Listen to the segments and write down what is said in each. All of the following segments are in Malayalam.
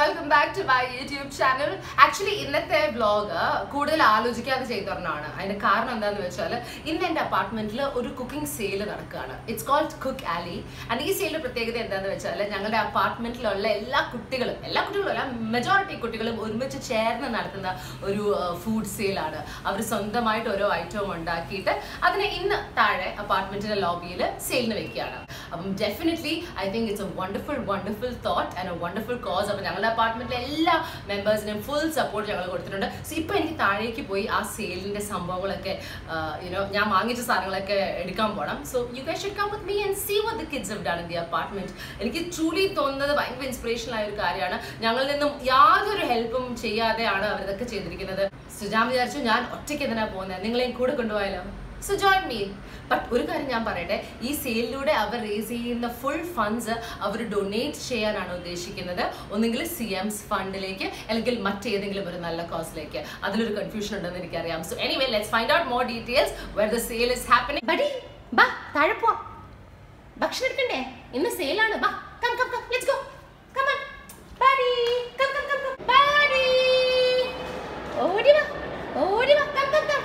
Welcome back to my YouTube channel actually ഇന്നത്തെ വ്ലോഗ് കൂടുതൽ ആലോചിക്കാതെ ചെയ്തോണ്ടാണ് അതിന്റെ കാരണം എന്താന്ന് വെച്ചാൽ ഇന്ന് എന്റെ അപ്പാർട്ട്മെന്റിൽ ഒരു കുക്കിംഗ് സെയിൽ നടക്കുകയാണ് it's called Cookaly and ഈ സെയിലിന്റെ പ്രത്യേകത എന്താന്ന് വെച്ചാൽ ഞങ്ങളുടെ അപ്പാർട്ട്മെന്റിലുള്ള എല്ലാ കുട്ടികളും എല്ലാ കുട്ടികളും അല്ല മെജോറിറ്റി കുട്ടികളും ഒരുമിച്ച് ചേർന്ന് നടത്തുന്ന ഒരു ഫുഡ് സെയിലാണ് അവർ സ്വന്തമായിട്ട് ഓരോ ഐറ്റവും ഉണ്ടാക്കിയിട്ട് അതിനെ ഇന്ന് താഴെ അപ്പാർട്ട്മെന്റിന്റെ ലോബിയിൽ സെയിലിന് വെക്കുകയാണ് അപ്പം definitely I think it's a wonderful wonderful thought and a wonderful cause അപ്പം ഞങ്ങളുടെ അപ്പാർട്ട്മെന്റിലെ എല്ലാ മെമ്പേഴ്സിനും ഫുൾ സപ്പോർട്ട് ഞങ്ങൾ കൊടുത്തിട്ടുണ്ട് സോ ഇപ്പം എനിക്ക് താഴേക്ക് പോയി ആ സെയിലിന്റെ സംഭവങ്ങളൊക്കെ യുനോ ഞാൻ വാങ്ങിച്ച സാധനങ്ങളൊക്കെ എടുക്കാൻ പോകണം so you guys should come with me and see what the kids have done in the apartment എനിക്ക് ട്രൂലി തോന്നുന്നത് ഭയങ്കര ഇൻസ്പിറേഷണൽ ആയ ഒരു കാര്യമാണ് ഞങ്ങളിൽ നിന്നും യാതൊരു ഹെൽപ്പും ചെയ്യാതെയാണ് അവരിതൊക്കെ ചെയ്തിരിക്കുന്നത് സോ ഞാൻ വിചാരിച്ചു ഞാൻ ഒറ്റയ്ക്ക് എന്തിനാ പോകുന്നത് നിങ്ങളെയും കൂടെ കൊണ്ടുപോയാലോ സോ ജോയിൻ മീ ബട്ട് ഒരു കാര്യം ഞാൻ പറയട്ടെ ഈ സെയിലിലൂടെ അവർ റേസ് ചെയ്യുന്ന ഫുൾ ഫണ്ട്സ് അവർ ഡൊണേറ്റ് ചെയ്യാനാണ് ഉദ്ദേശിക്കുന്നത് ഒന്നുകിൽ സി എംസ് ഫണ്ടിലേക്ക് അല്ലെങ്കിൽ മറ്റേതെങ്കിലും ഒരു നല്ല കോസിലേക്ക് അതിലൊരു കൺഫ്യൂഷൻ ഉണ്ടെന്ന് എനിക്കറിയാം so anyway let's find out more details where the sale is happening buddy ബാ താഴെ പോ ഭക്ഷണം എടുക്കണ്ടേ ഇന്ന് സെയിലാണ് ബാ come come come let's go come on buddy come come come come buddy ഓടി വാ ഓടി വാ കം കം കം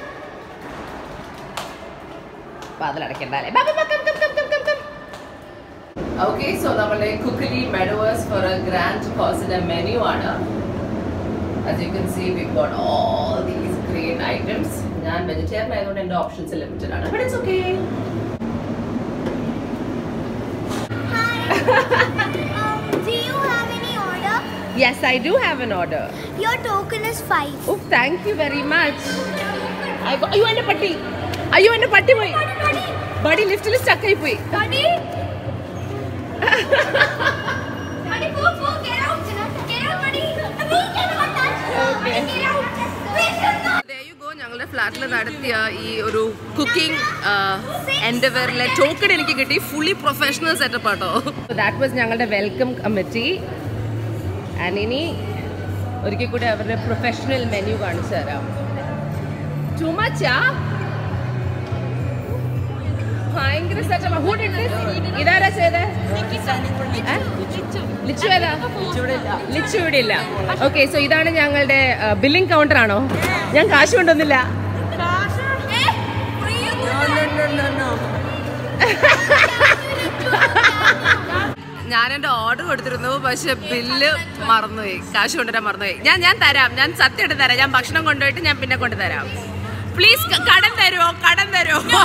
വാതിലടക്കണ്ടല്ലേ ഓക്കെ സോ നമ്മുടെ Cookaly endeavours for a grand കോസിന്റെ മെനു ആണ് As you can see, we've got all these great items. ഞാൻ വെജിറ്റേറിയൻ ആയതുകൊണ്ട് എൻ്റെ ഓപ്ഷൻസ് ലിമിറ്റഡ് ആണ് but it's okay Um, do you have any order? Yes I do have an order Your token is five. Oh thank you very much അയ്യോ എൻ്റെ പട്ടി അയ്യോ എൻ്റെ പട്ടി പോയി ബഡി ലിഫ്റ്റിൽ സ്റ്റക്ക് ആയി പോയി Buddy. buddy, go, go, get out. Get out, buddy. We cannot touch you. Okay. Get out. We should not. There you go. ഞങ്ങളുടെ ഫ്ലാറ്റിൽ നടത്തിയ ഈ ഒരു കുക്കിംഗ് എൻഡവറിലെ ടോക്കൺ എനിക്ക് കിട്ടി ഫുള്ളി പ്രൊഫഷണൽ സെറ്റപ്പ് ആട്ടോ ദാറ്റ് വാസ് ഞങ്ങളുടെ വെൽക്കം കമ്മിറ്റി ആൻഡ് ഇനി ഒരിക്കൽ കൂടി അവരുടെ പ്രൊഫഷണൽ മെനു കാണിച്ചു തരാം ടു മച്ചാ ഭയങ്കര സെറ്റപ്പ് ഹൂ ഡിഡ് ദിസ് ഇതാരാ ചെയ്തേ ഏ? ലിച്ചു ഏതാ ലിച്ചു ഇവിടെ ഇല്ല ഓക്കെ സോ ഇതാണ് ഞങ്ങളുടെ ബില്ലിംഗ് കൗണ്ടർ ആണോ ഞാൻ കാശ് കൊണ്ടൊന്നില്ല Eh? Free. ഞാൻ എന്റെ ഓർഡർ കൊടുത്തിരുന്നു പക്ഷെ ബില്ല് മറന്നുപോയി കാശ് കൊണ്ടുവരാൻ മറന്നുപോയി ഞാൻ ഞാൻ തരാം ഞാൻ സത്യമായിട്ട് തരാം ഞാൻ ഭക്ഷണം കൊണ്ടുപോയിട്ട് ഞാൻ പിന്നെ കൊണ്ടുതരാം പ്ലീസ് കടം തരുമോ കടം തരുമോ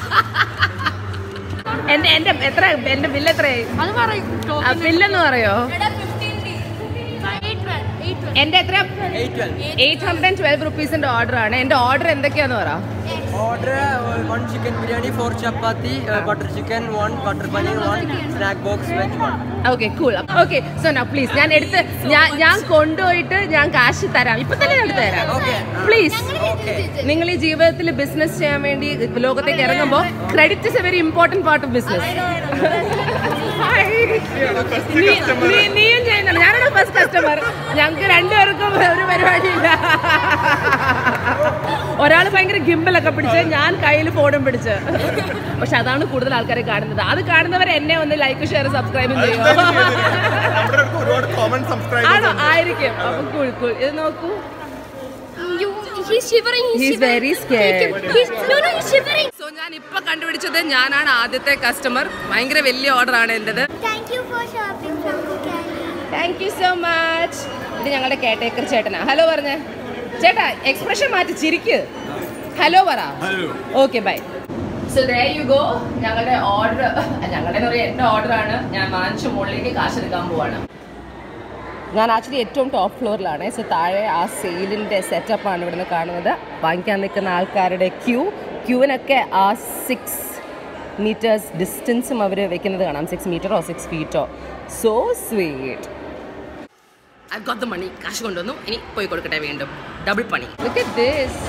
എന്റെ എന്റെ എത്ര എന്റെ ബില്ല് എത്രയായി അത് പറയും ബില്ലെന്ന് പറയോ fifteen eight twelve eight twelve എന്റെ എത്ര എയ്റ്റ് ഹൺഡ്രഡ് ആൻഡ് ട്വൽവ് റുപ്പീസിന്റെ ഓർഡർ ആണ് എന്റെ ഓർഡർ എന്തൊക്കെയാന്ന് പറ Order uh, one chicken biryani, four chapati, uh, butter chicken, one butter paneer, one snack box veg one. Okay cool okay so നാ പ്ലീസ് ഞാൻ എടുത്ത് ഞാൻ ഞാൻ കൊണ്ടുപോയിട്ട് ഞാൻ കാശ് തരാം ഇപ്പൊ തന്നെ ഞാൻ എടുത്ത് തരാം Okay. പ്ലീസ് നിങ്ങൾ ഈ ജീവിതത്തിൽ ബിസിനസ് ചെയ്യാൻ വേണ്ടി ലോകത്തേക്ക് ഇറങ്ങുമ്പോൾ credit is a very important part of business നീയും ചെയ്യുന്നുണ്ട് ഞാനാണ് ഫസ്റ്റ് കസ്റ്റമർ ഞങ്ങൾക്ക് രണ്ടുപേർക്കും ഒരു പരിപാടിയില്ല ഒരാൾ ഭയങ്കര ഗിംബലൊക്കെ പിടിച്ച് ഞാൻ കയ്യിൽ ഫോണും പിടിച്ച് പക്ഷെ അതാണ് കൂടുതൽ ആൾക്കാരെ കാണുന്നത് അത് കാണുന്നവർ എന്നെ ഒന്ന് ലൈക്ക് ഷെയർ സബ്സ്ക്രൈബും ചെയ്യും നമ്മുടെ അടുത്ത് ഒരുപാട് കോമൺ സബ്സ്ക്രൈബേഴ്സ് ആണോ ആയിരിക്കും അപ്പൊ കൂൾ കൂൾ ഇത് നോക്കൂ You, he's shivering. He's, He's shivering. very scared. Take him. He's, no, no, he's shivering. So ഞാൻ ഇപ്പൊ കണ്ടുപിടിച്ചത് ഞാനാണ് ആദ്യത്തെ കസ്റ്റമർ ഭയങ്കര വലിയ ഓർഡർ ആണ് എന്റേത് Thank you for shopping from Kukali. Thank you so much ഇത് ഞങ്ങളുടെ കേട്ടേക്കർ ചേട്ടനാ ഹലോ പറഞ്ഞേ ചേട്ടാ എക്സ്പ്രഷൻ മാറ്റി ചിരിക്ക് ഹലോ പറ okay bye so they you go ഞങ്ങളുടെ ഓർഡർ ഞങ്ങളുടെ എന്ന് പറയാം എൻ്റെ ഓർഡർ ആണ് ഞാൻ വാങ്ങിച്ച മുകളിലേക്ക് കാശ് എടുക്കാൻ പോവാണ് ഞാൻ ആക്ച്വലി ഏറ്റവും ടോപ്പ് ഫ്ലോറിലാണ് സോ താഴെ ആ സെയിലിൻ്റെ സെറ്റപ്പാണ് ഇവിടുന്ന് കാണുന്നത് വാങ്ങിക്കാൻ നിൽക്കുന്ന ആൾക്കാരുടെ ക്യൂ ക്യൂവിനൊക്കെ ആ സിക്സ് മീറ്റേഴ്സ് ഡിസ്റ്റൻസും അവർ വെക്കുന്നത് കാണാം സിക്സ് മീറ്ററോ സിക്സ് ഫീറ്റോ so sweet I got the money കാശ് കൊണ്ടുവന്നു ഇനി പോയി കൊടുക്കട്ടെ വീണ്ടും ഡബിൾ പണി look at this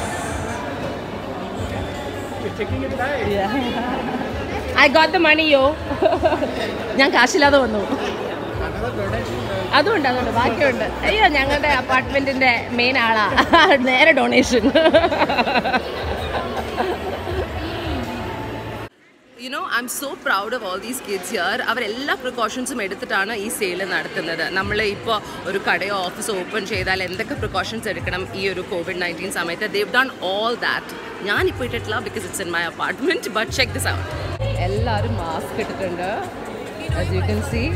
I got the money yo ഞാൻ കാശില്ലാതെ വന്നു അതുണ്ട് അതുണ്ട് ബാക്കിയുണ്ട് അയ്യോ ഞങ്ങളുടെ അപ്പാർട്ട്മെന്റിന്റെ മെയിൻ ആളാ നേരെ donation you know I'm so proud of all these kids here അവരെല്ലാ പ്രിക്കോഷൻസും എടുത്തിട്ടാണ് ഈ സെയിൽ നടത്തുന്നത് നമ്മൾ ഇപ്പോൾ ഒരു കടയോ ഓഫീസോ ഓപ്പൺ ചെയ്താൽ എന്തൊക്കെ പ്രിക്കോഷൻസ് എടുക്കണം ഈ ഒരു കോവിഡ് നയൻറ്റീൻ സമയത്ത് ദേവ് ഡൺ ഓൾ ദാറ്റ് ഞാനിപ്പോൾ ഇട്ടിട്ടില്ല because it's in my apartment but check this out എല്ലാവരും മാസ്ക് ഇട്ടിട്ടുണ്ട് as you can see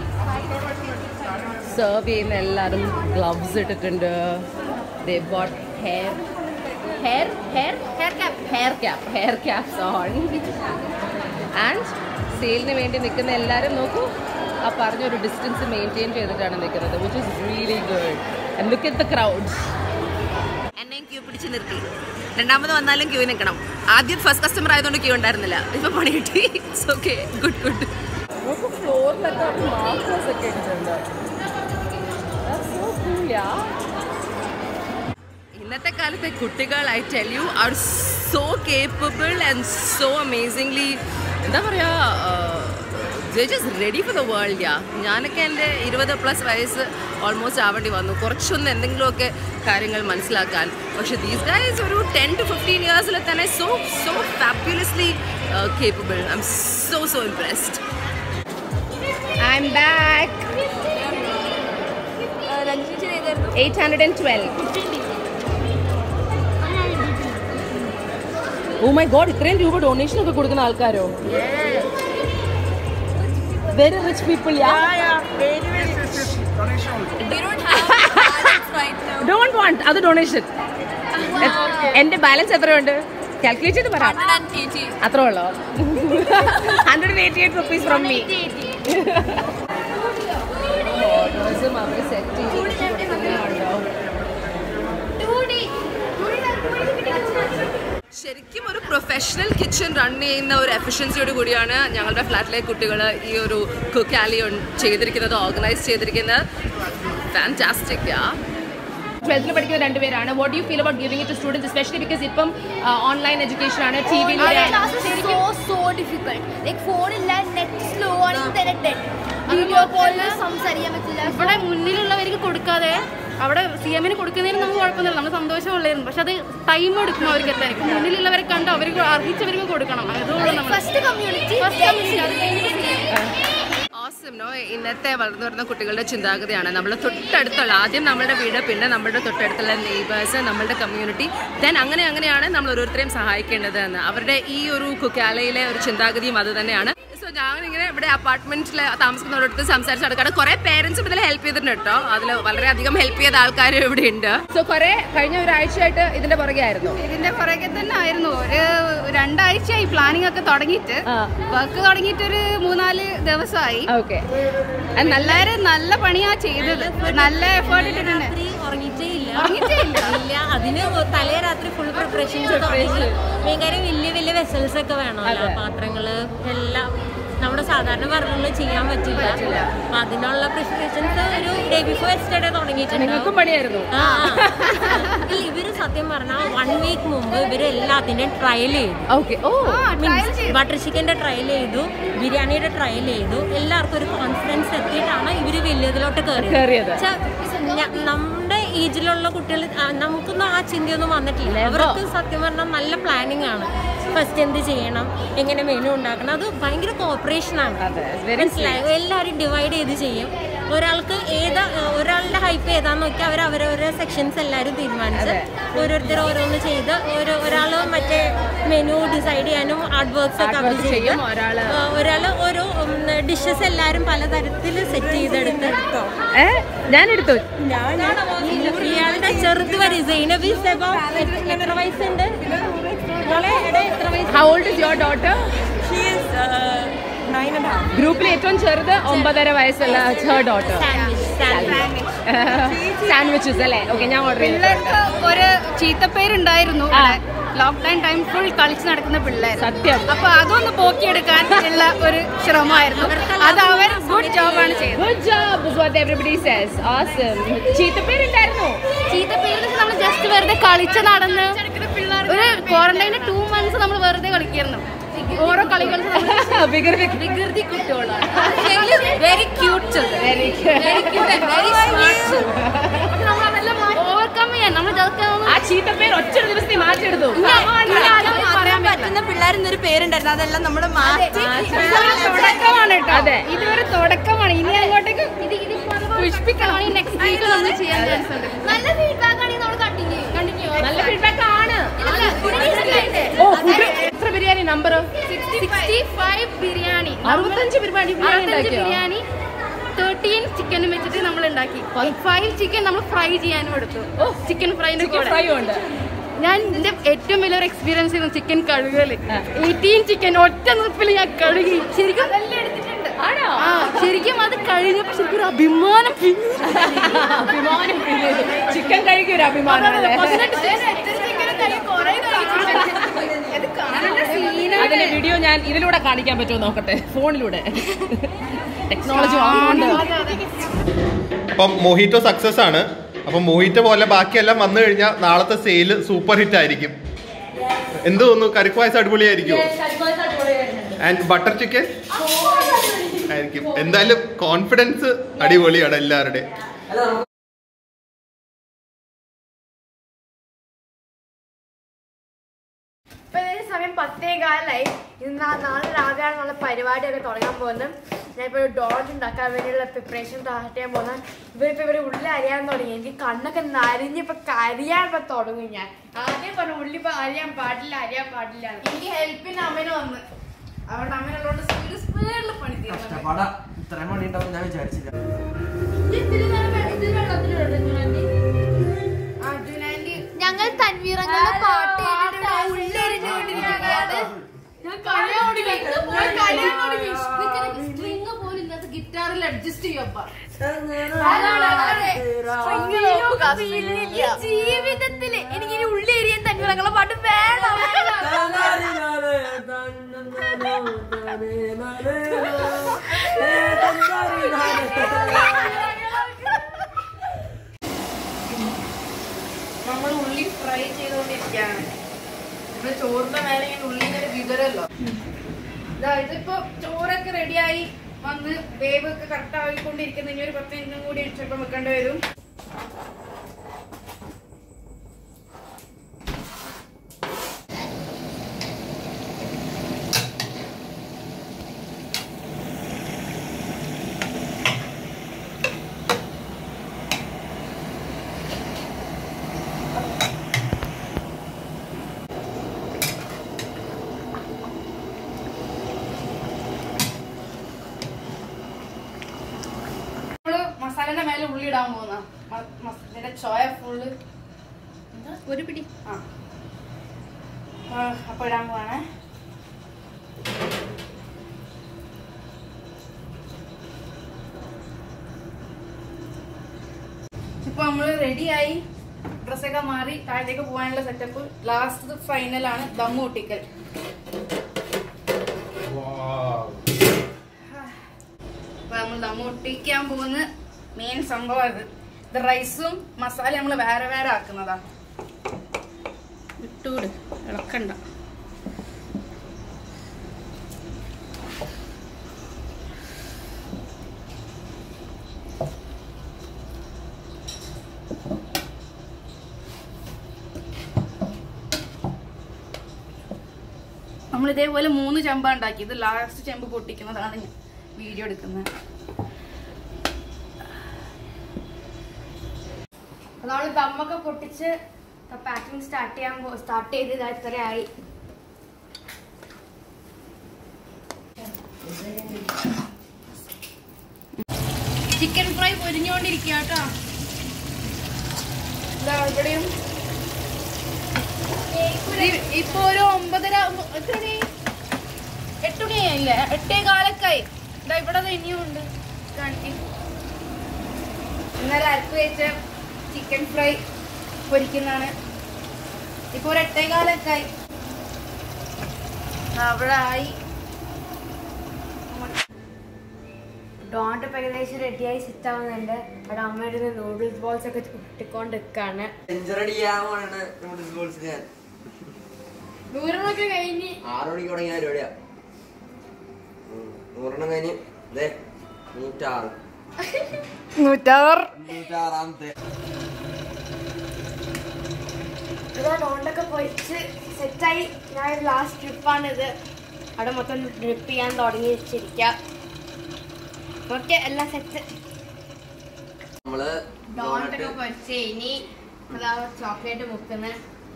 serve ചെയ്യുന്ന എല്ലാവരും ഗ്ലവ്സ് ഇട്ടിട്ടുണ്ട് they both hair hair hair hair cap hair cap hair caps on and സെയിലിന് വേണ്ടി നിൽക്കുന്ന എല്ലാവരും നോക്കൂ ആ പറഞ്ഞൊരു ഡിസ്റ്റൻസ് മെയിൻറ്റെയിൻ ചെയ്തിട്ടാണ് നിൽക്കുന്നത് which is really good and look at the crowds എന്നെയും ക്യൂ പിടിച്ച് നിർത്തി രണ്ടാമത് വന്നാലും ക്യൂ നിൽക്കണം ആദ്യം ഫസ്റ്റ് കസ്റ്റമർ ആയതുകൊണ്ട് ക്യൂ ഉണ്ടായിരുന്നില്ല ഇപ്പൊ പണി കിട്ടി ഇറ്റ്സ് ഓക്കെ ഗുഡ് ഗുഡ് നമുക്ക് ഫ്ലോറിലൊക്കെ മാർക്കേഴ്സ് ഒക്കെ ഇട്ടിട്ടുണ്ട് ഇന്നത്തെ കാലത്തെ കുട്ടികൾ I tell you are so capable and so amazingly എന്താ പറയുക just ready for the world yeah ഞാനൊക്കെ എൻ്റെ ഇരുപത് പ്ലസ് വയസ്സ് ഓൾമോസ്റ്റ് ആവേണ്ടി വന്നു കുറച്ചൊന്ന് എന്തെങ്കിലുമൊക്കെ കാര്യങ്ങൾ മനസ്സിലാക്കാൻ പക്ഷെ ദീസ് ഗൈസ് ഒരു ടെൻ ടു ഫിഫ്റ്റീൻ ഇയേഴ്സിൽ തന്നെ so so fabulously capable I'm so so impressed I'm back eight hundred and twelve oh my God ഇത്രയും രൂപ ഡൊണേഷൻ ഒക്കെ കൊടുക്കുന്ന ആൾക്കാരോ very rich people don't want അത് ഡൊണേഷൻ എന്റെ ബാലൻസ് എത്രയുണ്ട് കാൽക്കുലേറ്റ് ചെയ്ത് പറ അത്ര ഉള്ളോ hundred eighty eight rupees from me അവർ സെറ്റ് ചെയ്തിട്ടുണ്ടോ ശരിക്കും ഒരു പ്രൊഫഷണൽ കിച്ചൺ റൺ ചെയ്യുന്ന ഒരു എഫിഷ്യൻസിയോട് കൂടിയാണ് ഞങ്ങളുടെ ഫ്ലാറ്റിലെ കുട്ടികൾ ഈ ഒരു കുക്ക് ആലി ചെയ്തിരിക്കുന്നത് ഓർഗനൈസ് ചെയ്തിരിക്കുന്നത് ഫാൻറ്റാസ്റ്റിക് യാ ട്വൽത്തിൽ പഠിക്കുന്ന രണ്ടുപേരാണ് what you feel about giving it to students especially because ഇപ്പം ഓൺലൈൻ എഡ്യൂക്കേഷൻ ആണ് ടി so so difficult. Like phone ഇല്ല നെറ്റ് സ്ലോ ആണെങ്കിൽ തന്നെ dead. വീഡിയോ കോളിൽ സംസാരിക്കാൻ പറ്റില്ല ഇവിടെ മുന്നിലുള്ളവർക്ക് കൊടുക്കാതെ അവിടെ സി എമ്മിന് കൊടുക്കുന്നതിന് നമുക്ക് കുഴപ്പമൊന്നുമില്ല നമ്മൾ സന്തോഷമുള്ളായിരുന്നു പക്ഷെ അത് ടൈം എടുക്കും അവർക്ക് എത്താൻ ഇപ്പം മുന്നിലുള്ളവരെ കണ്ട് അവർക്ക് അർഹിച്ചവർക്ക് കൊടുക്കണം അതുകൊണ്ട് നമ്മൾ ഫസ്റ്റ് കമ്മ്യൂണിറ്റി ഓസം നോ ഇന്നത്തെ വളർന്നു വരുന്ന കുട്ടികളുടെ ചിന്താഗതിയാണ് നമ്മൾ തൊട്ടടുത്തുള്ള ആദ്യം നമ്മുടെ വീട് പിന്നെ നമ്മുടെ തൊട്ടടുത്തുള്ള നെയ്ബേഴ്സ് നമ്മളുടെ കമ്മ്യൂണിറ്റി ദെൻ അങ്ങനെ അങ്ങനെയാണ് നമ്മൾ ഓരോരുത്തരെയും സഹായിക്കേണ്ടത് എന്ന് അവരുടെ ഈ ഒരു കുക്കാലയിലെ ഒരു ചിന്താഗതിയും അത് തന്നെയാണ് സോ ഞാനിങ്ങനെ ഇവിടെ അപ്പാർട്ട്മെന്റിൽ താമസിക്കുന്നവരടുത്ത് സംസാരിച്ച് നടക്കാണ് കുറെ പേരൻസും ഇതിൽ ഹെൽപ്പ് ചെയ്തിട്ടുണ്ട് കേട്ടോ അതിൽ വളരെയധികം ഹെൽപ്പ് ചെയ്ത ആൾക്കാർ ഇവിടെ ഉണ്ട് സോ കുറെ കഴിഞ്ഞ ഒരാഴ്ചയായിട്ട് ഇതിന്റെ പുറകെ ആയിരുന്നു ഇതിന്റെ പുറകെ തന്നെ ആയിരുന്നു ഒരു രണ്ടാഴ്ചയായി പ്ലാനിങ് ഒക്കെ തുടങ്ങിയിട്ട് വർക്ക് തുടങ്ങിയിട്ട് ഒരു മൂന്നാല് ദിവസമായി ഓക്കെ എല്ലാവരും നല്ല പണിയാ ചെയ്തത് നല്ല എഫേർട്ട് ഇട്ടിട്ടുണ്ട് ഉറങ്ങിയിട്ടേ ഇല്ല ഉറങ്ങിയിട്ടേ ഇല്ല. ഇല്ല അതിന് തലേ രാത്രി ഫുൾ പ്രിപ്പറേഷൻസ് മെയിൻ കാര്യം വലിയ വലിയ വെസൽസ് ഒക്കെ വേണമല്ലോ പാത്രങ്ങള് എല്ലാം നമ്മുടെ സാധാരണ പറഞ്ഞുള്ള ചെയ്യാൻ പറ്റില്ല അപ്പൊ അതിനുള്ള പ്രിപ്പറേഷൻസ് ഒരു ഡേ ബിഫോർ എസ്റ്റഡേ തുടങ്ങിയിട്ടുണ്ട് നിങ്ങൾക്കും പണിയായിരുന്നു ആ, ആ. ഇല്ല, ഇവര് സത്യം പറഞ്ഞാൽ വൺ വീക്ക് മുമ്പ് ഇവര് എല്ലാത്തിന്റെയും ട്രയൽ ചെയ്തു ഓക്കെ ഓ ബട്ടർ ചിക്കൻ്റെ ട്രയൽ ചെയ്തു ബിരിയാണിയുടെ ട്രയൽ ചെയ്തു എല്ലാവർക്കും ഒരു കോൺഫിഡൻസ് എത്തിയിട്ടാണ് ഇവര് വലിയതിലോട്ട് കയറിയത്. കയറിയത് ച്ച, ഞ- നമ്മുടെ ഏജിലുള്ള കുട്ടികൾ നമുക്കൊന്നും ആ ചിന്തയൊന്നും വന്നിട്ടില്ല അവർക്ക് സത്യം പറഞ്ഞാൽ നല്ല പ്ലാനിങ് ആണ് ഫസ്റ്റ് എന്ത് ചെയ്യണം എങ്ങനെ മെനു ഉണ്ടാക്കണം അത് ഭയങ്കര കോപ്പറേഷൻ ആണ് മനസ്സിലായോ എല്ലാവരും ഡിവൈഡ് ചെയ്ത് ചെയ്യും ഒരാൾക്ക് ഏതാ ഒരാളുടെ ഹൈപ്പ് ഏതാന്ന് നോക്കി അവർ അവരവരുടെ സെക്ഷൻസ് എല്ലാവരും തീരുമാനിച്ച് ഓരോരുത്തർ ഓരോന്ന് ചെയ്ത് ഓരോ ഒരാൾ മറ്റേ മെനു ഡിസൈഡ് ചെയ്യാനും ആർട്ട് വർക്ക്സ് ഒക്കെ അവർ ചെയ്യും ഒരാള് ഒരാൾ ഓരോ ഡിഷസ് എല്ലാവരും പലതരത്തിൽ സെറ്റ് ചെയ്തെടുത്ത് ഏ ഞാൻ എടുത്തു ഇയാളുടെ ചെറുത് വരെ സൈനബി സെബ എത്ര വയസ്സുണ്ട് മോളെ, എടാ, എത്ര വയസ്സ് how old is your daughter ഗ്രൂപ്പിൽ ഏറ്റവും ചെറുത് ഒമ്പതര വയസ്സുള്ള ഹെർ ഡോട്ടർ സാൻഡ്വിച്ചസ് അല്ലേ ഓക്കെ ഞാൻ ഓർഡർ ചെയ്തു പിള്ളേർക്ക് ഒരു ചീത്തപ്പേരുണ്ടായിരുന്നു ലോക്ക്ഡൌൺ ടൈം ഫുൾ കളിച്ച് നടക്കുന്ന പിള്ളേർ സത്യം അപ്പൊ അതൊന്ന് പോക്കിയെടുക്കാൻ ഉള്ള ഒരു ശ്രമമായിരുന്നു അത് അവർ ഗുഡ് ജോബാണ് ചെയ്തത് good job is what everybody says awesome ചീത്തപ്പേരുണ്ടായിരുന്നു ചീത്ത പേര് നമ്മൾ ജസ്റ്റ് വെറുതെ കളിച്ച് നടന്ന് ഒരു ക്വാറന്റൈന് ടു മന്ത്സ് നമ്മൾ വെറുതെ കളിക്കായിരുന്നു ഓരോ കളികൾ വികൃതി കുട്ടികളാണ് very cute very cute very smart നമ്മൾ അതെല്ലാം ഓവർകം ചെയ്യാൻ നമ്മൾ just ഒന്ന് ആ ചീത്തപ്പേര് ഒറ്റ ദിവസത്തെ മാറ്റിയെടുത്തു പറയാൻ പറ്റുന്ന പിള്ളേരെന്നൊരു പേരുണ്ടായിരുന്നു അതെല്ലാം നമ്മൾ മാറ്റി തുടക്കമാണ് കേട്ടോ അതെ ഇതൊരു തുടക്കമാണ് ഇനി അങ്ങോട്ടേക്ക് പുഷ്പിക്കണം നെക്സ്റ്റ് വീക്ക് നമ്മൾ ചെയ്യാൻ ചാൻസ് ഉണ്ട് നല്ല ഫീഡ്ബാക്ക് ആണെങ്കിൽ നമ്മൾ കണ്ടിന്യൂ കണ്ടിന്യൂ നല്ല ഫീഡ്ബാക്ക് ആണ് ഓ ഫുഡ് എത്ര biryani number sixty five biryani അറുപത്തഞ്ച് ബിരിയാണി ബിരിയാണി അറുപത്തഞ്ച് ഉണ്ടാക്കിയോ ബിരിയാണി തേർട്ടീൻ ചിക്കനും വെച്ചിട്ട് നമ്മൾ ഉണ്ടാക്കി ഫൈവ് ചിക്കൻ നമ്മൾ ഫ്രൈ ചെയ്യാനും എടുത്തു ഓ ചിക്കൻ ഫ്രൈന്റെ കൂടെ ഫ്രൈ ഉണ്ട് ഞാൻ എന്റെ ഏറ്റവും വലിയൊരു എക്സ്പീരിയൻസ് ചെയ്യുന്നു ചിക്കൻ കഴുകല് എയ്റ്റീൻ ചിക്കൻ ഒറ്റ നിപ്പിൽ ഞാൻ കഴുകി ശരിക്കും ആണോ ആ ശരിക്കും അത് കഴിഞ്ഞപ്പോ ശരിക്കും ഒരു അഭിമാനം feel ചെയ്തു. അഭിമാനം ചിക്കൻ കഴിക്കും ഒരു അഭിമാനം അല്ലേ പതിനെട്ട് ദിവസം എത്ര chicken ഉം കഴിയും, കുറേ കഴിച്ചിട്ടുണ്ട്. അത് കാണേണ്ട scene ആണ്. അതിന്റെ വീഡിയോ ഞാൻ ഇതിലൂടെ കാണിക്കാൻ പറ്റുമോ നോക്കട്ടെ ഫോണിലൂടെ ടെക്നോളജി വാങ്ങുന്നുണ്ട് അപ്പം മൊഹിറ്റോ സക്സസ് ആണ് അപ്പം മൊഹിറ്റോ പോലെ ബാക്കിയെല്ലാം വന്നു കഴിഞ്ഞാൽ നാളത്തെ സെയിൽ സൂപ്പർ ഹിറ്റ് ആയിരിക്കും എന്ത് തോന്നുന്നു കരിക്ക് പായസം അടിപൊളിയായിരിക്കും ആൻഡ് ബട്ടർ ചിക്കൻ ആയിരിക്കും എന്തായാലും കോൺഫിഡൻസ് അടിപൊളിയാണ് എല്ലാവരുടെയും ഇപ്പൊ ഇതിന് സമയം പത്തേ കാലായി ഇന്ന് നാ- നാളെ രാവിലെയാണ് നമ്മളെ പരിപാടിയൊക്കെ തുടങ്ങാൻ പോകുന്നത് ഞാൻ ഇപ്പോൾ ഒരു ഡോട്ട് ഉണ്ടാക്കാൻ വേണ്ടിയുള്ള പ്രിപ്പറേഷൻ സ്റ്റാർട്ട് ചെയ്യാൻ പോകുന്നത് ഇവരിപ്പോ ഇവര് ഉള്ളി അരിയാൻ തുടങ്ങി എനിക്ക് കണ്ണൊക്കെ നരിഞ്ഞിപ്പോ കരിയാൻ ഇപ്പൊ തുടങ്ങും ഞാൻ ആദ്യം പറഞ്ഞു ഉള്ളി ഇപ്പൊ അരിയാൻ പാടില്ല അരിയാൻ പാടില്ല എനിക്ക് ഹെൽപ്പിന് അമ്മന് വന്ന് അതുകൊണ്ട് അമ്മനുള്ളതുകൊണ്ട് സ്പീഡ് സ്പീഡിൽ പണി തീർന്നു കഷ്ടപ്പാടാ ഇത്രയും മണി ഉണ്ടാവും ഞാൻ വിചാരിച്ചില്ല അർജുനാൻഡി ഞങ്ങൾ തൻവീറങ്ങളുടെ പാട്ട് കേട്ടിട്ട് ഉള്ളി എറിഞ്ഞുകൊണ്ടിരിക്കുകയാണ് സ്ട്രിങ് പോലും ഇന്നത്തെ ഗിറ്റാറിൽ അഡ്ജസ്റ്റ് ചെയ്യപ്പ ജീവിതത്തില് എനിക്ക് ഇനി ഉള്ളി എരിയാൻ തൻവീറങ്ങളുടെ പാട്ട് വേണം നമ്മൾ ഉള്ളി ഫ്രൈ ചെയ്തുകൊണ്ടിരിക്കുകയാണ് നമ്മള് ചോറിന്റെ മേലെ ഇങ്ങനെ ഉള്ളി ഇങ്ങനെ വിതരല്ലോ ഇതാ ഇതിപ്പോ ചോറൊക്കെ റെഡിയായി വന്ന് വേവ് ഒക്കെ കറക്റ്റ് ആയിക്കൊണ്ടിരിക്കുന്ന ഇനി ഒരു പത്ത് മിനിറ്റും കൂടി ചിലപ്പോൾ വെക്കേണ്ടി വരും നമ്മള് മസാലന്റെ മേലെ ഉള്ളി ഇടാൻ പോകുന്ന ഇതിന്റെ ചോയ ഫുള്ള് ഒരു പിടി ആ ആ, അപ്പൊ ഇടാൻ പോവാണേ ഇപ്പൊ നമ്മള് റെഡിയായി ഡ്രസ്സൊക്കെ മാറി താഴത്തേക്ക് പോകാനുള്ള സെറ്റപ്പ് ലാസ്റ്റ് ഫൈനലാണ് ദമ്മ് പൊട്ടിക്കൽ അപ്പൊ നമ്മൾ ദമ്മ് പൊട്ടിക്കാൻ പോകുന്ന മെയിൻ സംഭവം അത് ഇത് റൈസും മസാല നമ്മൾ വേറെ വേറെ ആക്കുന്നതാ ഇട്ടൂട് ഇളക്കണ്ട നമ്മൾ ഇതേപോലെ മൂന്ന് ചെമ്പാ ഉണ്ടാക്കി ഇത് ലാസ്റ്റ് ചെമ്പ് പൊട്ടിക്കുന്നതാണ് ഞാൻ വീഡിയോ എടുക്കുന്നത് നമ്മൾ ദമ്മൊക്കെ പൊട്ടിച്ച് പാക്കിംഗ് സ്റ്റാർട്ട് ചെയ്യാൻ സ്റ്റാർട്ട് ചെയ്ത് ഇതാ ഇത്രയായി ചിക്കൻ ഫ്രൈ പൊരിഞ്ഞുകൊണ്ടിരിക്കുക കേട്ടോ ഇതാ ഇവിടെയും ഇത് ഇപ്പൊ ഒരു ഒമ്പതര ഒമ്പ- എത്ര മണി എട്ട് മണിയായില്ലേ എട്ടേ കാലൊക്കായി ഇതാ ഇവിടെ ദാ ഇനിയും ഉണ്ട് കാണിക്ക്. ഇന്നലെ അരക്ക് വെച്ച ചിക്കൻ ഫ്രൈ പൊരിക്കുന്നതാണ് ഇപ്പൊ ഒരു എട്ടേ കാലൊക്കായി അവിടെ ആയി ഡോണ്ട് ഇപ്പൊ ഏകദേശം റെഡിയായി സെറ്റ് ആവുന്നുണ്ട് അവിടെ അമ്മയുടെ നൂഡിൽസ് ബോൾസ് ഒക്കെ ഇട്ടിക്കൊണ്ട് നിൽക്കാണ് സെഞ്ചുറി ചെയ്യാനാണ് നമ്മുടെ ഗോൾസ് ഞാൻ ദൂരമൊക്കെ കഴിഞ്ഞ് ആറ് മണിക്ക് തുടങ്ങിയ പരിപാടിയാ ഉം. നൂറെണ്ണം കഴിഞ്ഞ് ദേ നൂറ്റാറ് നൂറ്റാറ് നൂറ്റാറാമത്തെ ഇവിടെ ഡോണ്ടൊക്കെ പൊരിച്ച് സെറ്റായി ഞാൻ ലാസ്റ്റ് ട്രിപ്പാണിത് അവിടെ മൊത്തം ഡ്രിപ്പ് ചെയ്യാൻ തുടങ്ങി വെച്ചിരിക്കുക ഓക്കെ എല്ലാം സെറ്റ് നമ്മള് ഡോണ്ടൊക്കെ പൊരിച്ച് ഇനി അതാ ചോക്ലേറ്റ് മുക്കുന്നത്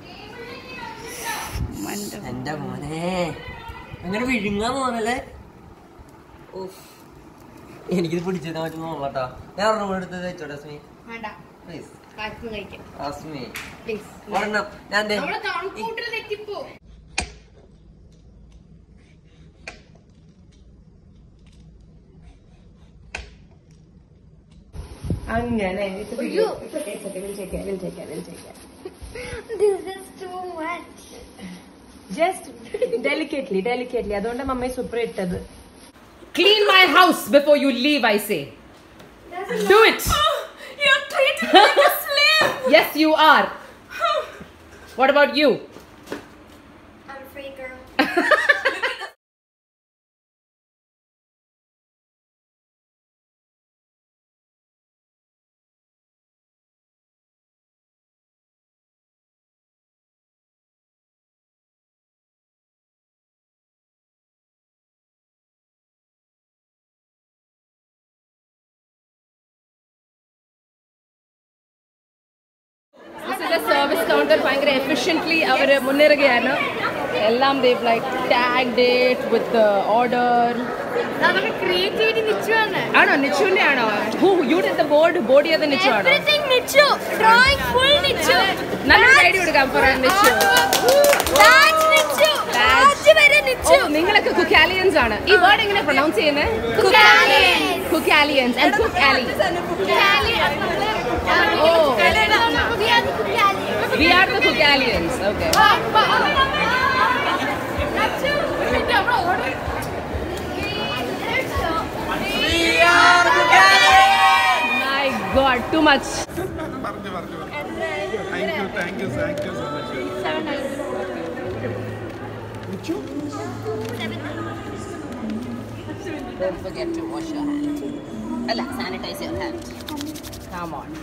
എന്റെ മോനെ അങ്ങനെ വിഴുങ്ങാൻ തോന്നല്ലേ ഉഫ്. എനിക്കിത് പിടിച്ചെടുക്കാൻ പറ്റുന്ന തോന്നട്ടാ ഞാൻ ഒരെണ്ണം കൂടെ എടുത്ത് വെച്ചോട്ടെ അസ്മി വേണ്ട പ്ലീസ് കാറ്റ് കഴിക്കാം അസ്മി പ്ലീസ് ഒരെണ്ണം ഞാൻ ദേ- നമ്മുടെ കണക്കൂട്ടിൽ തെറ്റിപ്പോ അങ്ങനെ This is too much. Just delicately delicately അതുകൊണ്ട് മമ്മി സൂപ്പർ ഇട്ടത് clean my house before you leave I say do it yes you are what about you I'm a free girl. Service counter ഭയങ്കര എഫിഷ്യൻ്റ്ലി അവർ മുന്നേറുകയാണ് എല്ലാം they've like tag it with order നമുക്ക് ക്രിയേറ്റിവിറ്റി നിച്ചുവാണ് ആണോ നിച്ചുവിന്റെ ആണോ who you did the board board ചെയ്ത നിച്ചു ആണോ everything Nichu drawing full Nichu നല്ലൊരു ഐഡിയ കൊടുക്കാം പറയാൻ നിച്ചു ബാച്ച് നിച്ചു ബാച്ച് വരെ ഓ നിച്ചു നിങ്ങളൊക്കെ കുക്കാലിയൻസ് ആണ് ഈ വേർഡ് എങ്ങനെ പ്രൊനൗൺസ് ചെയ്യുന്നത് Cookalians. കുക്കാലിയൻസ് ആൻഡ് കുക്ക് ആലി oh Oh. We are the Cookalians okay my God too much thank you thank you thank you so much Don't forget to wash your hand. അല്ല sanitize your hand. Come on.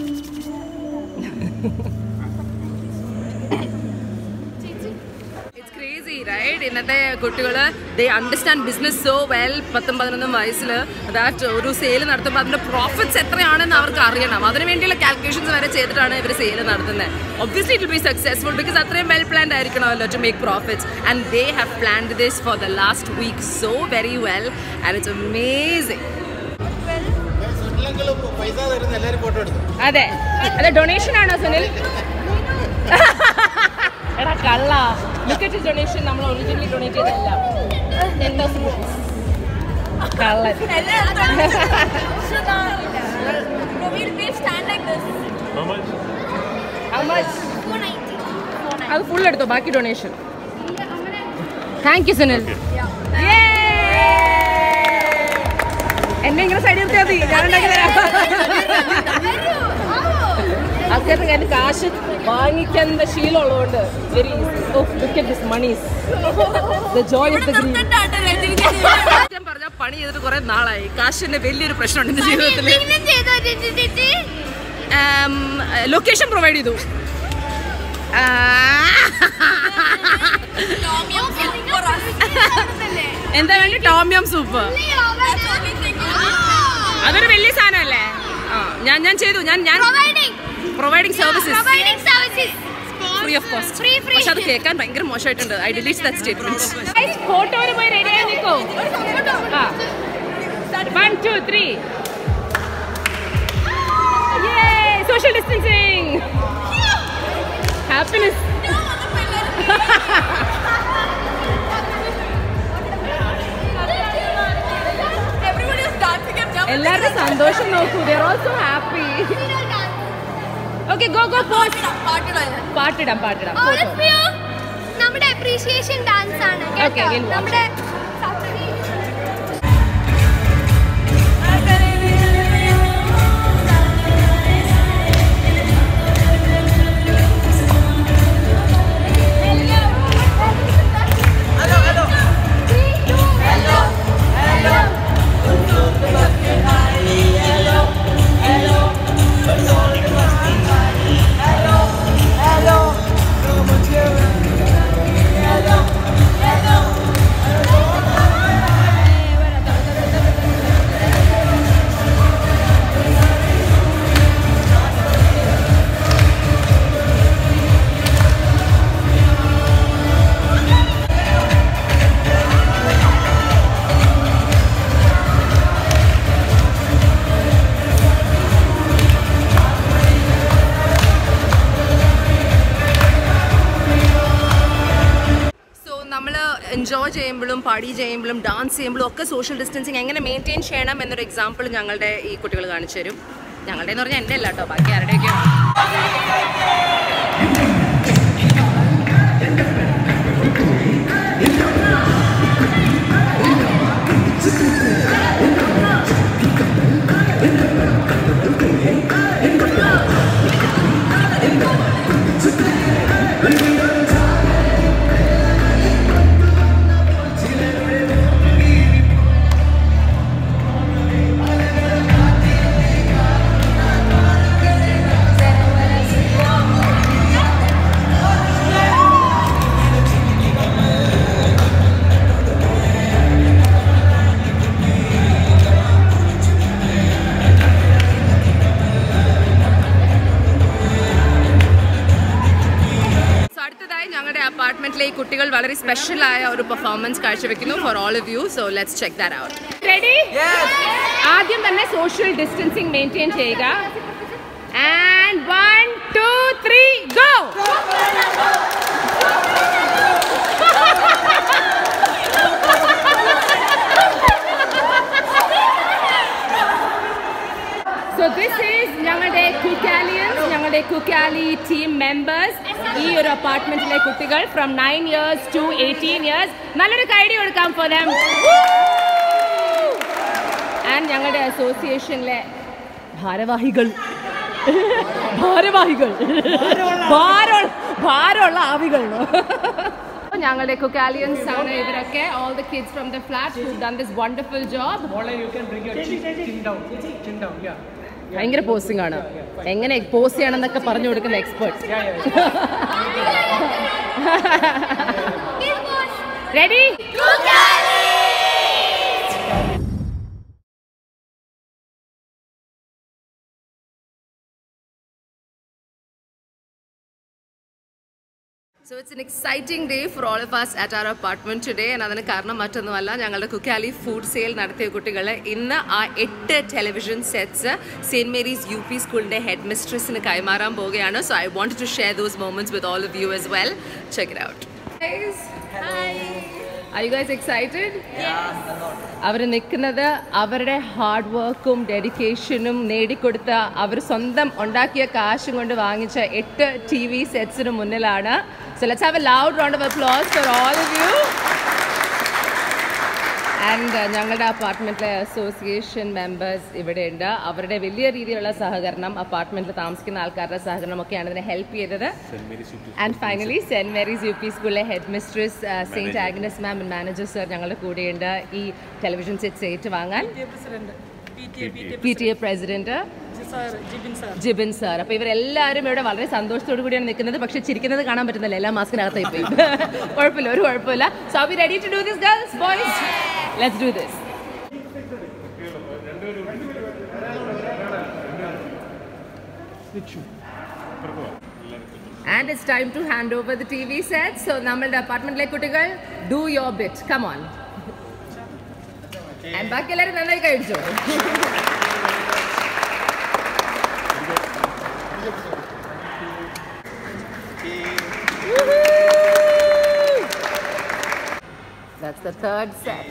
It's crazy, right? ഇന്നത്തെ കുട്ടികൾ they understand business so well പത്തും പതിനൊന്നും വയസ്സിൽ ദാറ്റ് ഒരു സെയിൽ നടത്തുമ്പോൾ അതിന്റെ പ്രോഫിറ്റ്സ് എത്രയാണെന്ന് അവർക്ക് അറിയണം അതിന് വേണ്ടിയുള്ള കാൽക്കുലേഷൻസ് വരെ ചെയ്തിട്ടാണ് ഇവർ സെയിൽ നടത്തുന്നത് obviously it be successful because അത്രയും വെൽ പ്ലാൻഡ് ആയിരിക്കണമല്ലോ to make profits and they have planned this for the last week so very well and it's amazing പൈസ തരുന്ന എല്ലാവരും ഫോട്ടോ എടുത്തു അതെ അതെ ഡൊണേഷൻ ആണോ സുനിൽ എടാ കള്ള ലുക്കറ്റ് ഡൊണേഷൻ നമ്മൾ ഒറിജിനലി ഡൊണേറ്റ് ചെയ്തെല്ലാം ടെൻ തൗസൻഡ് റുപ്പീസ് കള്ളൻ How much? അത് ഫുൾ എടുത്തോ ബാക്കി ഡൊണേഷൻ താങ്ക് യു സുനിൽ എന്നെ ഇങ്ങനെ സൈഡ് നിർത്തിയാൽ മതി ഞാൻ ഉണ്ടാക്കി തരാം ആൾക്കാരുടെ കയ്യിൽ കാശ് വാങ്ങിക്കുന്ന ശീലമുള്ളതുകൊണ്ട് very easy oh look at this monies the joy of the green ഞാൻ പറഞ്ഞ പണി ചെയ്തിട്ട് കുറെ നാളായി കാശിന്റെ വലിയൊരു പ്രശ്നമുണ്ട് എന്റെ ജീവിതത്തിൽ ലൊക്കേഷൻ പ്രൊവൈഡ് ചെയ്തു ആ. എന്താ വേണ്ടി ടോമിയം സൂപ്പ് അതൊരു വലിയ സാധനമല്ലേ ആ ഞാൻ ഞാൻ ചെയ്തു ഞാൻ ഞാൻ providing services free of cost പക്ഷെ അത് കേൾക്കാൻ ഭയങ്കര മോശമായിട്ടുണ്ട് ഐ ഡിലീറ്റ് ദാറ്റ് സ്റ്റേറ്റ്മെന്റ് ഫോട്ടോയിൽ പോയി റെഡി ആയി നിൽക്കോ one two three social distancing happiness എല്ലാവരുടെ സന്തോഷം നോക്കൂ they're also happy okay go go post പാട്ടിടാം പാട്ടിടാം photo. നമ്മുടെ അപ്രീഷിയേഷൻ ഡാൻസ് ആണ് Okay, we'll watch. നമ്മുടെ Hello. ചെയ്യുമ്പോഴും പാടി ചെയ്യുമ്പോഴും ഡാൻസ് ചെയ്യുമ്പോഴും ഒക്കെ സോഷ്യൽ ഡിസ്റ്റൻസിങ് എങ്ങനെ മെയിൻറ്റെയിൻ ചെയ്യണം എന്നൊരു എക്സാമ്പിൾ ഞങ്ങളുടെ ഈ കുട്ടികൾ കാണിച്ചു തരും ഞങ്ങളുടെ എന്ന് പറഞ്ഞാൽ എൻ്റെ അല്ല കേട്ടോ ബാക്കി ആരുടെയൊക്കെയോ സോ അടുത്തതായി ഞങ്ങളുടെ അപ്പാർട്ട്മെന്റിലെ ഈ കുട്ടികൾ വളരെ സ്പെഷ്യൽ ആയ ഒരു പെർഫോമൻസ് കാഴ്ചവെക്കുന്നു for all of you so let's check that out ready ആദ്യം തന്നെ സോഷ്യൽ ഡിസ്റ്റൻസിങ് മെയിൻറ്റെയിൻ ചെയ്യുക and one two three go so this is ഞങ്ങളുടെ കുക്കാലിയൻസ് ഞങ്ങളുടെ കുക്കാലി ടീം മെമ്പേഴ്സ് ഈ ഒരു അപ്പാർട്ട്മെന്റിലെ കുട്ടികൾ from nine years to eighteen years നല്ലൊരു കൈഡി കൊടുക്കാം ഫോർ ദം ആൻഡ് ഞങ്ങളുടെ അസോസിയേഷനിലെ ഭാരവാഹികൾ ഭാരവാഹികൾ ഭാരം ഭാരമുള്ള ആവികൾ ഞങ്ങളുടെ കുക്കാലിയൻസ് ആണ് ഇവരൊക്കെ all the kids from the flat who done this wonderful job ഭയങ്കര പോസിംഗ് ആണ് എങ്ങനെ പോസ് ചെയ്യണമെന്നൊക്കെ പറഞ്ഞു കൊടുക്കുന്ന expert ready so it's an exciting day for all of us at our apartment today and അതിന് കാരണം മറ്റൊന്നുമല്ല ഞങ്ങളുടെ കുക്കാലി ഫുഡ് സെയിൽ നടത്തിയ കുട്ടികൾ ഇന്ന് ആ എട്ട് television sets Saint Mary's U P സ്കൂളിൻ്റെ ഹെഡ് മിസ്ട്രസിന് കൈമാറാൻ പോവുകയാണ് so I want to share those moments with all of you as well check it out Are you guys excited? അവർ നിൽക്കുന്നത് അവരുടെ ഹാർഡ് വർക്കും ഡെഡിക്കേഷനും നേടിക്കൊടുത്ത അവർ സ്വന്തം ഉണ്ടാക്കിയ കാശും കൊണ്ട് വാങ്ങിച്ച എട്ട് ടി വി സെറ്റ്സിന് മുന്നിലാണ് so let's have a loud round of applause for all of you and ഞങ്ങളുടെ അപ്പാർട്ട്മെൻറ്റിലെ അസോസിയേഷൻ മെമ്പേഴ്സ് ഇവിടെയുണ്ട് അവരുടെ വലിയ രീതിയിലുള്ള സഹകരണം അപ്പാർട്ട്മെൻറ്റിൽ താമസിക്കുന്ന ആൾക്കാരുടെ സഹകരണം ഒക്കെയാണ് ഇതിനെ ഹെൽപ്പ് ചെയ്തത് and finally Saint Mary's U P സ്കൂളിലെ headmistress Saint Agnes ma'am and manager sir ഞങ്ങളുടെ കൂടെയുണ്ട് ഈ ടെലിവിഷൻ സെറ്റ്സ് ഏറ്റുവാങ്ങാൻ P T A president Jibin sir അപ്പൊ ഇവരെല്ലാവരും ഇവിടെ വളരെ സന്തോഷത്തോടു കൂടിയാണ് നിൽക്കുന്നത് പക്ഷെ ചിരിക്കുന്നത് കാണാൻ പറ്റുന്നില്ല എല്ലാ മാസ്കിനകത്തായി പോയി കുഴപ്പമില്ല ഒരു കുഴപ്പമില്ല so be ready to do this girls boys let's do this and it's time to hand over the T V set so നമ്മളുടെ അപ്പാർട്ട്മെന്റിലെ കുട്ടികൾ do your bit come on ബാക്കി എല്ലാവരും നന്നായി കഴിച്ചോ That's the third set.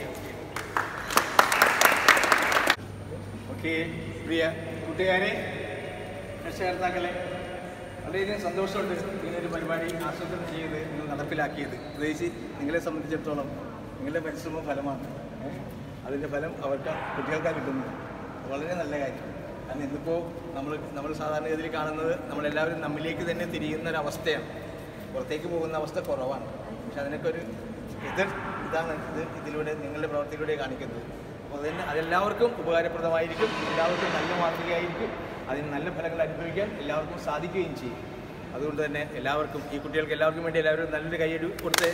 Okay പ്രിയ കൂട്ടുകാരെ രക്ഷകർത്താക്കളെ വളരെയധികം സന്തോഷമുണ്ട് ഇങ്ങനൊരു പരിപാടി ആസൂത്രണം ചെയ്ത് നിങ്ങൾ നടപ്പിലാക്കിയത് പ്രത്യേകിച്ച് നിങ്ങളെ സംബന്ധിച്ചിടത്തോളം നിങ്ങളുടെ പരിശ്രമ ഫലമാണ് ഏ? അതിൻ്റെ ഫലം അവർക്ക് കുട്ടികൾക്കാണ് കിട്ടുന്നത് വളരെ നല്ല കാര്യം കാരണം ഇന്നിപ്പോൾ നമ്മൾ നമ്മൾ സാധാരണഗതിയിൽ കാണുന്നത് നമ്മളെല്ലാവരും നമ്മിലേക്ക് തന്നെ തിരിയുന്ന ഒരു അവസ്ഥയാണ് പുറത്തേക്ക് പോകുന്ന അവസ്ഥ കുറവാണ് പക്ഷെ അതിനൊക്കെ ഒരു എതിർ ഇതാണ് ഇത് ഇതിലൂടെ നിങ്ങളുടെ പ്രവർത്തിയിലൂടെ കാണിക്കുന്നത് അപ്പോൾ അതുതന്നെ അതെല്ലാവർക്കും ഉപകാരപ്രദമായിരിക്കും എല്ലാവർക്കും നല്ല മാതൃകയായിരിക്കും അതിന് നല്ല ഫലങ്ങൾ അനുഭവിക്കാൻ എല്ലാവർക്കും സാധിക്കുകയും ചെയ്യും അതുകൊണ്ട് തന്നെ എല്ലാവർക്കും ഈ കുട്ടികൾക്ക് എല്ലാവർക്കും വേണ്ടി എല്ലാവരും നല്ലൊരു കൈയ്യടി കൊടുത്ത്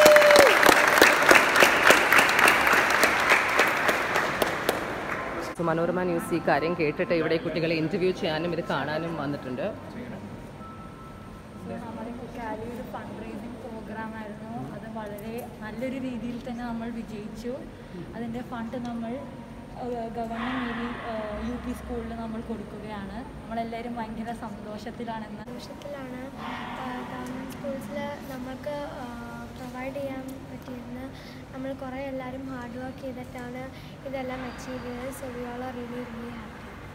സോ മനോരമ ന്യൂസ് ഈ കാര്യം കേട്ടിട്ട് ഇവിടെ ഈ കുട്ടികളെ ഇന്റർവ്യൂ ചെയ്യാനും ഇത് കാണാനും വന്നിട്ടുണ്ട് നമ്മുടെ കുക്കാലി ഒരു ഫണ്ട് റേസിംഗ് പ്രോഗ്രാം ആയിരുന്നു അത് വളരെ നല്ലൊരു രീതിയിൽ തന്നെ നമ്മൾ വിജയിച്ചു അതിൻ്റെ ഫണ്ട് നമ്മൾ ഗവൺമെൻറ് യു പി സ്കൂളിൽ നമ്മൾ കൊടുക്കുകയാണ് നമ്മളെല്ലാവരും ഭയങ്കര സന്തോഷത്തിലാണെന്ന് സന്തോഷത്തിലാണ് ഗവൺമെൻറ് സ്കൂൾസിൽ നമുക്ക് പ്രൊവൈഡ് ചെയ്യാൻ പറ്റിയിരുന്നത് നമ്മൾ കുറേ എല്ലാവരും ഹാർഡ് വർക്ക് ചെയ്തിട്ടാണ് ഇതെല്ലാം അച്ചീവ് ചെയ്തത് so we all are really really happy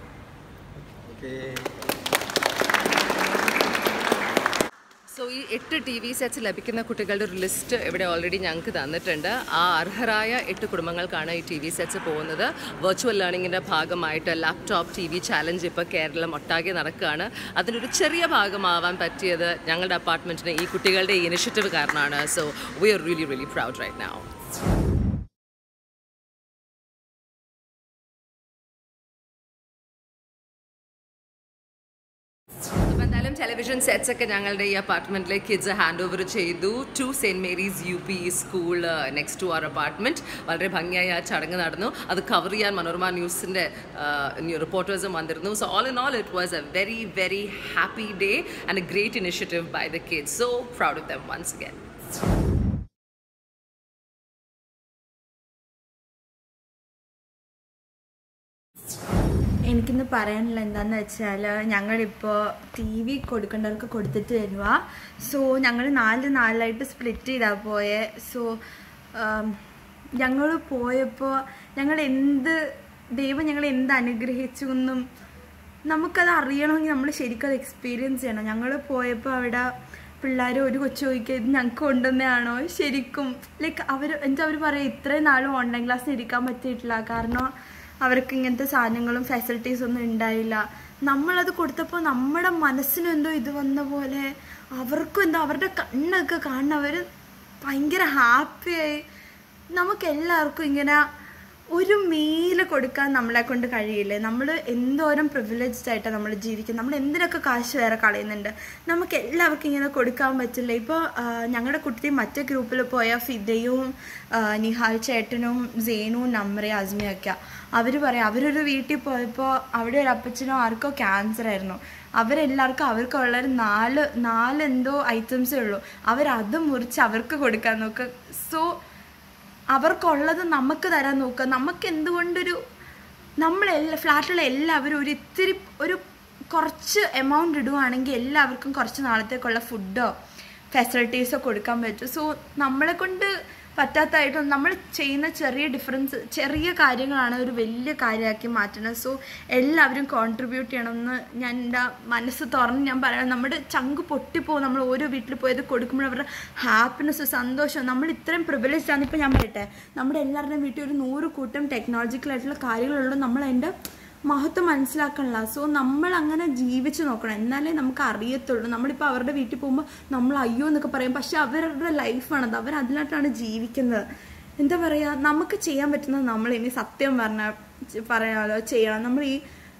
so ഈ എട്ട് ടി വി സെറ്റ്സ് ലഭിക്കുന്ന കുട്ടികളുടെ ഒരു ലിസ്റ്റ് ഇവിടെ ഓൾറെഡി ഞങ്ങൾക്ക് തന്നിട്ടുണ്ട് ആ അർഹരായ എട്ട് കുടുംബങ്ങൾക്കാണ് ഈ ടി വി സെറ്റ്സ് പോകുന്നത് വെർച്വൽ ലേണിങ്ങിൻ്റെ ഭാഗമായിട്ട് ലാപ്ടോപ്പ് ടി വി ചാലഞ്ച് ഇപ്പോൾ കേരളം ഒട്ടാകെ നടക്കുകയാണ് അതിനൊരു ചെറിയ ഭാഗമാവാൻ പറ്റിയത് ഞങ്ങളുടെ അപ്പാർട്ട്മെൻറ്റിന് ഈ കുട്ടികളുടെ ഈ ഇനിഷ്യേറ്റീവ് കാരണമാണ് so we are really really proud right now അപ്പോൾ എന്തായാലും ടെലിവിഷൻ സെറ്റ്സ് ഒക്കെ ഞങ്ങളുടെ ഈ അപ്പാർട്ട്മെന്റിലെ കിഡ്സ് ഹാൻഡ് ഓവർ ചെയ്തു to Saint Mary's U P school next to our apartment വളരെ ഭംഗിയായി ആ ചടങ്ങ് നടന്നു അത് കവർ ചെയ്യാൻ മനോരമ ന്യൂസിന്റെ റിപ്പോർട്ടേഴ്സും വന്നിരുന്നു so all in all it was a very very happy day and a great initiative by the kids so proud of them once again എനിക്കിന്ന് പറയാനുള്ള എന്താന്ന് വെച്ചാൽ ഞങ്ങളിപ്പോൾ ടി വി കൊടുക്കേണ്ടവർക്ക് കൊടുത്തിട്ട് തരുക സോ ഞങ്ങൾ നാല് നാലായിട്ട് സ്പ്ലിറ്റ് ചെയ്താൽ പോയെ സോ ഞങ്ങൾ പോയപ്പോൾ ഞങ്ങൾ എന്ത് ദൈവം ഞങ്ങൾ എന്ത് അനുഗ്രഹിച്ചു എന്നും നമുക്കത് അറിയണമെങ്കിൽ നമ്മൾ ശരിക്കും അത് എക്സ്പീരിയൻസ് ചെയ്യണം ഞങ്ങൾ പോയപ്പോൾ അവിടെ പിള്ളേർ ഒരു കൊച്ചു ചോദിക്കുക ഇത് ഞങ്ങൾക്ക് കൊണ്ടുവന്നതാണോ ശരിക്കും ലൈക്ക് അവർ എന്താ അവർ പറയുക ഇത്രയും നാളും ഓൺലൈൻ ക്ലാസ്സിന് ഇരിക്കാൻ പറ്റിയിട്ടില്ല കാരണം അവർക്ക് ഇങ്ങനത്തെ സാധനങ്ങളും ഫെസിലിറ്റീസ് ഒന്നും ഉണ്ടായില്ല നമ്മളത് കൊടുത്തപ്പോൾ നമ്മുടെ മനസ്സിനും എന്തോ ഇത് വന്ന പോലെ അവർക്കും എന്തോ അവരുടെ കണ്ണൊക്കെ കാണുന്നവർ ഭയങ്കര ഹാപ്പിയായി നമുക്ക് എല്ലാവർക്കും ഇങ്ങനെ ഒരു മീല് കൊടുക്കാൻ നമ്മളെ കൊണ്ട് കഴിയില്ലേ നമ്മൾ എന്തോരം പ്രിവിലേജ്ഡ് ആയിട്ടാണ് നമ്മൾ ജീവിക്കുന്നത് നമ്മൾ എന്തിനൊക്കെ കാശ് വേറെ കളയുന്നുണ്ട് നമുക്ക് എല്ലാവർക്കും ഇങ്ങനെ കൊടുക്കാൻ പറ്റില്ല ഇപ്പോൾ ഞങ്ങളുടെ കുട്ടി മറ്റേ ഗ്രൂപ്പിൽ പോയ ഫിദയും ആ, നിഹാൽ ചേട്ടനും സേനുവും നമ്രയും അസ്മിയൊക്കെ അവർ പറയാം അവരൊരു വീട്ടിൽ പോയപ്പോൾ അവിടെ ഒരു അപ്പച്ചനോ ആർക്കോ ക്യാൻസർ ആയിരുന്നു അവരെല്ലാവർക്കും അവർക്കുള്ള ഒരു നാല് നാല് എന്തോ ഐറ്റംസേ ഉള്ളൂ അവരത് മുറിച്ച് അവർക്ക് കൊടുക്കാൻ നോക്കുക സോ അവർക്കുള്ളത് നമുക്ക് തരാൻ നോക്കുക നമുക്ക് എന്തുകൊണ്ടൊരു നമ്മളെല്ലാ ഫ്ലാറ്റിലുള്ള എല്ലാവരും ഒരു ഇത്തിരി ഒരു കുറച്ച് എമൗണ്ട് ഇടുവാണെങ്കിൽ എല്ലാവർക്കും കുറച്ച് നാളത്തേക്കുള്ള ഫുഡോ ഫെസിലിറ്റീസോ കൊടുക്കാൻ പറ്റും സോ നമ്മളെ കൊണ്ട് പറ്റാത്തതായിട്ടും നമ്മൾ ചെയ്യുന്ന ചെറിയ ഡിഫറൻസ് ചെറിയ കാര്യങ്ങളാണ് ഒരു വലിയ കാര്യമാക്കി മാറ്റുന്നത് സോ എല്ലാവരും കോൺട്രിബ്യൂട്ട് ചെയ്യണമെന്ന് ഞാൻ എൻ്റെ മനസ്സ് തുറന്ന് ഞാൻ പറയാം നമ്മുടെ ചങ്ക് പൊട്ടിപ്പോകും നമ്മൾ ഓരോ വീട്ടിൽ പോയത് കൊടുക്കുമ്പോൾ അവരുടെ ഹാപ്പിനെസ് സന്തോഷം നമ്മൾ ഇത്രയും പ്രിവിലേജ് ആണ് ഇപ്പോൾ ഞാൻ പറയട്ടെ നമ്മുടെ എല്ലാവരുടെയും വീട്ടിൽ ഒരു നൂറ് കൂട്ടം ടെക്നോളജിക്കലായിട്ടുള്ള കാര്യങ്ങളുള്ളത് നമ്മൾ അതിൻ്റെ മഹത്വം മനസ്സിലാക്കണില്ല സോ നമ്മൾ അങ്ങനെ ജീവിച്ച് നോക്കണം എന്നാലേ നമുക്ക് അറിയത്തുള്ളൂ നമ്മളിപ്പോൾ അവരുടെ വീട്ടിൽ പോകുമ്പോൾ നമ്മൾ അയ്യോ എന്നൊക്കെ പറയും പക്ഷെ അവരുടെ ലൈഫാണത് അവർ അതിലായിട്ടാണ് ജീവിക്കുന്നത് എന്താ പറയുക നമുക്ക് ചെയ്യാൻ പറ്റുന്നത് നമ്മൾ ഇനി സത്യം പറഞ്ഞ പറയാലോ ചെയ്യണം നമ്മൾ ഈ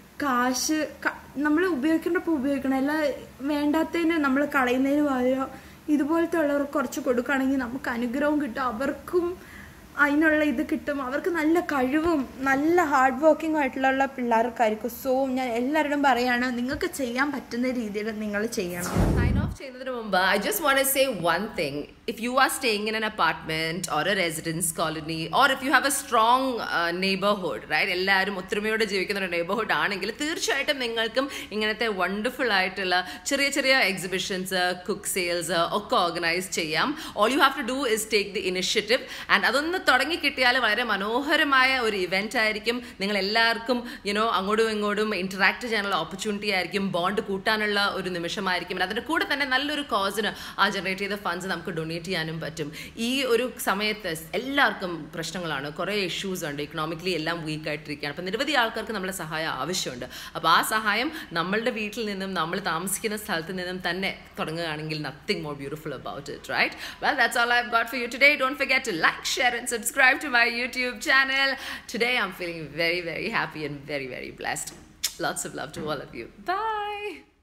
കാശ് നമ്മൾ ഉപയോഗിക്കേണ്ടപ്പോൾ ഉപയോഗിക്കണം അല്ല വേണ്ടാത്തതിന് നമ്മൾ കളയുന്നതിന് പകരം ഇതുപോലത്തെ ഉള്ളവർക്ക് കുറച്ച് കൊടുക്കുകയാണെങ്കിൽ നമുക്ക് അനുഗ്രഹവും കിട്ടും അവർക്കും അതിനുള്ള ഇത് കിട്ടും അവർക്ക് നല്ല കഴിവും നല്ല ഹാർഡ് വർക്കിംഗ് ആയിട്ടുള്ള പിള്ളേർക്കായിരിക്കും സോ ഞാൻ എല്ലാവരോടും പറയാണ് നിങ്ങൾക്ക് ചെയ്യാൻ പറ്റുന്ന രീതിയിൽ നിങ്ങൾ ചെയ്യണം സൈൻ ഓഫ് ചെയ്യുന്നതിന് മുമ്പ് I just want say one thing if you are staying in an apartment or a residence colony or if you have a strong neighbourhood right എല്ലാവരും ഒത്തൊരുമയോടെ ജീവിക്കുന്ന ഒരു നെയ്ബർഹുഡ് ആണെങ്കിൽ തീർച്ചയായിട്ടും നിങ്ങൾക്കും ഇങ്ങനത്തെ വണ്ടർഫുൾ ആയിട്ടുള്ള ചെറിയ ചെറിയ എക്സിബിഷൻസ് കുക്ക് സെയിൽസ് ഒക്കെ ഓർഗനൈസ് ചെയ്യാം all you have to do is take the initiative and അതൊന്ന് തുടങ്ങി കിട്ടിയാൽ വളരെ മനോഹരമായ ഒരു ഇവന്റ് ആയിരിക്കും നിങ്ങൾ എല്ലാവർക്കും യുനോ അങ്ങോട്ടും ഇങ്ങോട്ടും ഇന്ററാക്ട് ചെയ്യാനുള്ള ഓപ്പർച്യൂണിറ്റി ആയിരിക്കും ബോണ്ട് കൂട്ടാനുള്ള ഒരു നിമിഷമായിരിക്കും അതിൻ്റെ കൂടെ തന്നെ നല്ലൊരു കോസിന് ആ ജനറേറ്റ് ചെയ്ത ഫണ്ട്സ് നമുക്ക് ഡൊണേറ്റ് ചെയ്യാനും പറ്റും ഈ ഒരു സമയത്ത് എല്ലാവർക്കും പ്രശ്നങ്ങളാണ് കുറേ ഇഷ്യൂസ് ഉണ്ട് ഇക്കണോമിക്കലി എല്ലാം വീക്ക് ആയിട്ടിരിക്കുകയാണ് അപ്പം നിരവധി ആൾക്കാർക്ക് നമ്മുടെ സഹായം ആവശ്യമുണ്ട് അപ്പോൾ ആ സഹായം നമ്മളുടെ വീട്ടിൽ നിന്നും നമ്മൾ താമസിക്കുന്ന സ്ഥലത്ത് നിന്നും തന്നെ തുടങ്ങുകയാണെങ്കിൽ nothing more beautiful about it right well that's all I got for you today don't forget to like share and subscribe to my YouTube channel. Today I'm feeling very, very happy and very, very blessed. Lots of love to all of you. Bye.